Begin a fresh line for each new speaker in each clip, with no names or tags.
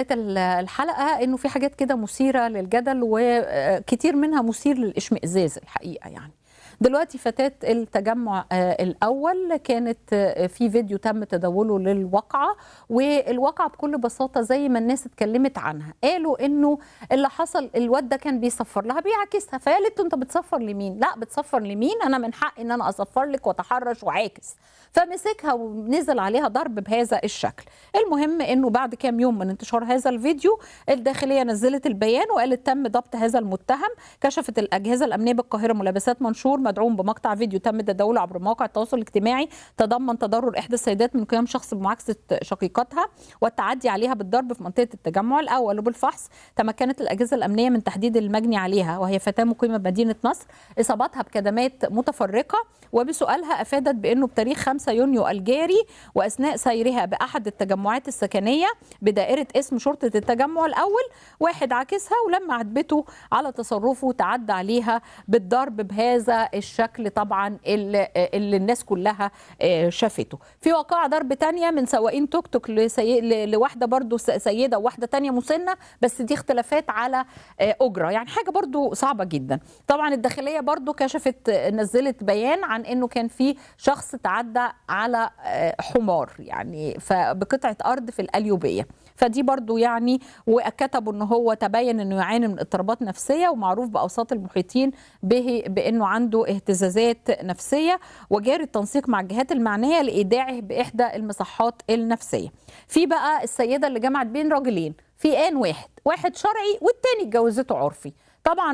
ال- الحلقه انه في حاجات كده مثيره للجدل وكتير منها مثير للاشمئزاز الحقيقه يعني دلوقتي فتاة التجمع آه، الأول كانت آه، في فيديو تم تداوله للواقعة والواقعة بكل بساطة زي ما الناس اتكلمت عنها قالوا إنه اللي حصل الواد ده كان بيصفر لها بيعاكسها فقالت له أنت بتصفر لمين؟ لا بتصفر لمين؟ أنا من حقي إن أنا أصفر لك وأتحرش وعاكس فمسكها ونزل عليها ضرب بهذا الشكل المهم انه بعد كام يوم من انتشار هذا الفيديو الداخليه نزلت البيان وقالت تم ضبط هذا المتهم كشفت الاجهزه الامنيه بالقاهره ملابسات منشور مدعوم بمقطع فيديو تم تداوله عبر مواقع التواصل الاجتماعي تضمن تضرر احدى السيدات من قيام شخص بمعاكسه شقيقتها والتعدي عليها بالضرب في منطقه التجمع الاول وبالفحص تمكنت الاجهزه الامنيه من تحديد المجني عليها وهي فتاه مقيمه بمدينه نصر اصابتها بكدمات متفرقه وبسؤالها افادت بانه بتاريخ 5 يونيو الجاري واثناء سيرها باحد التجمعات السكنيه بدائره اسم شرطه التجمع الاول واحد عاكسها ولما عاتبته على تصرفه تعدى عليها بالضرب بهذا الشكل طبعا اللي, اللي الناس كلها آه، شافته في واقعة ضرب تانية من سواقين توك توك لسي... ل- لواحدة برضو س- سيدة وواحدة تانية مسنة بس دي اختلافات على آه، أجرة يعني حاجة برضو صعبة جدا طبعا الداخلية برضو كشفت آه، نزلت بيان عن انه كان في شخص تعدى على آه، حمار يعني فبقطعة أرض في القليوبية فدي برضو يعني وكتبوا ان هو تبين انه يعاني من اضطرابات نفسيه ومعروف باوساط المحيطين به بانه عنده اهتزازات نفسيه وجاري التنسيق مع الجهات المعنيه لايداعه باحدى المصحات النفسيه. في بقى السيده اللي جمعت بين راجلين في ان واحد، واحد شرعي والتاني اتجوزته عرفي. طبعا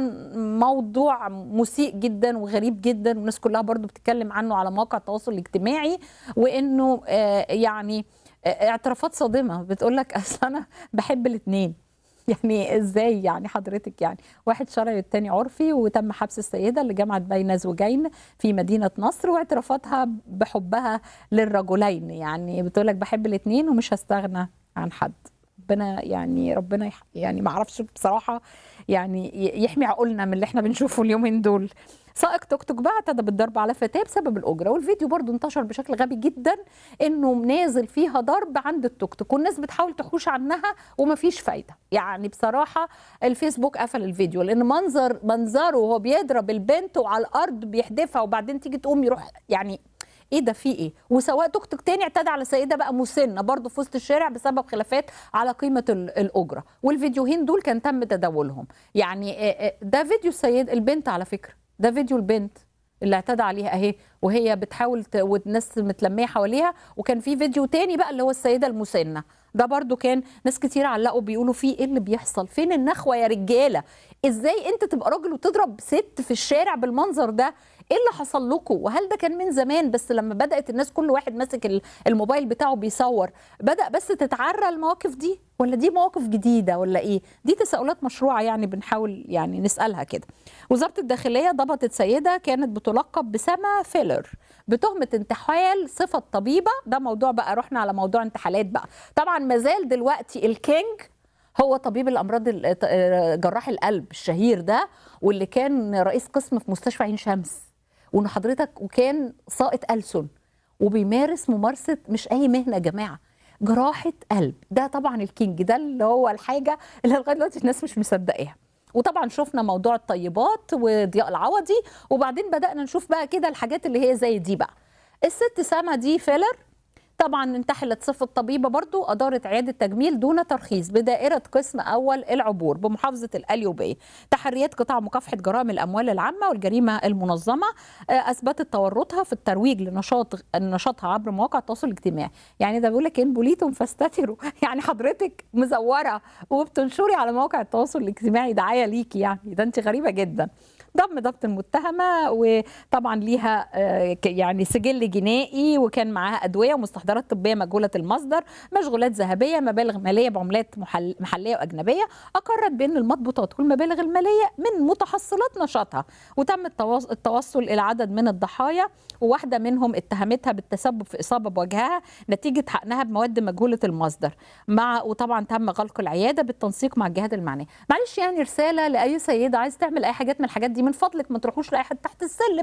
موضوع مسيء جدا وغريب جدا والناس كلها برضو بتتكلم عنه على مواقع التواصل الاجتماعي وانه آه، يعني اعترافات صادمه بتقول لك اصل انا بحب الاثنين يعني ازاي يعني حضرتك يعني واحد شرعي والتاني عرفي وتم حبس السيده اللي جمعت بين زوجين في مدينه نصر واعترافاتها بحبها للرجلين يعني بتقول لك بحب الاثنين ومش هستغنى عن حد ربنا يعني ربنا يح يعني ما اعرفش بصراحه يعني ي- يحمي عقولنا من اللي احنا بنشوفه اليومين دول سائق توك توك بقى اعتدى بالضرب على فتاه بسبب الاجره والفيديو برضو انتشر بشكل غبي جدا انه نازل فيها ضرب عند التوك توك والناس بتحاول تحوش عنها ومفيش فايده يعني بصراحه الفيسبوك قفل الفيديو لان منظر منظره وهو بيضرب البنت وعلى الارض بيحدفها وبعدين تيجي تقوم يروح يعني ايه ده في ايه وسواق توك توك تاني اعتدى على سيده بقى مسنه برضه في وسط الشارع بسبب خلافات على قيمه ال- الاجره والفيديوهين دول كان تم تداولهم يعني آه، آه، ده فيديو السيد البنت على فكره ده فيديو البنت اللي اعتدى عليها اهي وهي بتحاول ت... والناس متلميه حواليها وكان في فيديو تاني بقى اللي هو السيده المسنه ده برضو كان ناس كتير علقوا بيقولوا فيه ايه اللي بيحصل فين النخوه يا رجاله ازاي انت تبقى راجل وتضرب ست في الشارع بالمنظر ده ايه اللي حصل لكم وهل ده كان من زمان بس لما بدات الناس كل واحد ماسك ال- الموبايل بتاعه بيصور بدا بس تتعرى المواقف دي ولا دي مواقف جديده ولا ايه دي تساؤلات مشروعه يعني بنحاول يعني نسالها كده وزاره الداخليه ضبطت سيده كانت بتلقب بسما فيلر بتهمه انتحال صفه طبيبه ده موضوع بقى رحنا على موضوع انتحالات بقى طبعا مازال دلوقتي الكينج هو طبيب الامراض ال- ت- جراح القلب الشهير ده واللي كان رئيس قسم في مستشفى عين شمس وان حضرتك وكان سائق ألسن وبيمارس ممارسه مش اي مهنه يا جماعه جراحه قلب ده طبعا الكينج ده اللي هو الحاجه اللي لغايه دلوقتي الناس مش مصدقاها وطبعا شفنا موضوع الطيبات وضياء العوضي وبعدين بدانا نشوف بقى كده الحاجات اللي هي زي دي بقى الست سما دي فيلر طبعا انتحلت صفة طبيبة برضو أدارت عيادة تجميل دون ترخيص بدائرة قسم أول العبور بمحافظة القليوبية تحريات قطاع مكافحة جرائم الأموال العامة والجريمة المنظمة آه، أثبتت تورطها في الترويج لنشاط نشاطها عبر مواقع التواصل الاجتماعي يعني ده بيقول لك إن بوليتم فاستتروا يعني حضرتك مزورة وبتنشري على مواقع التواصل الاجتماعي دعاية ليكي يعني ده أنت غريبة جدا ضم ضبط المتهمه وطبعا ليها آه، ك- يعني سجل جنائي وكان معاها ادويه ومستحضرات طبيه مجهوله المصدر مشغولات ذهبيه مبالغ ماليه بعملات محل محليه واجنبيه اقرت بان المضبوطات والمبالغ الماليه من متحصلات نشاطها وتم التواص- التوصل الى عدد من الضحايا وواحده منهم اتهمتها بالتسبب في اصابه بوجهها نتيجه حقنها بمواد مجهوله المصدر مع وطبعا تم غلق العياده بالتنسيق مع الجهات المعنيه معلش يعني رساله لاي سيده عايز تعمل اي حاجات من الحاجات دي من فضلك ما تروحوش لاي حد تحت السلم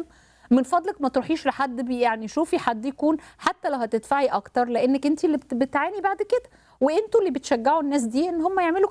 من فضلك ما تروحيش لحد بي يعني شوفي حد يكون حتى لو هتدفعي اكتر لانك انت اللي بت- بتعاني بعد كده وانتوا اللي بتشجعوا الناس دي ان هم يعملوا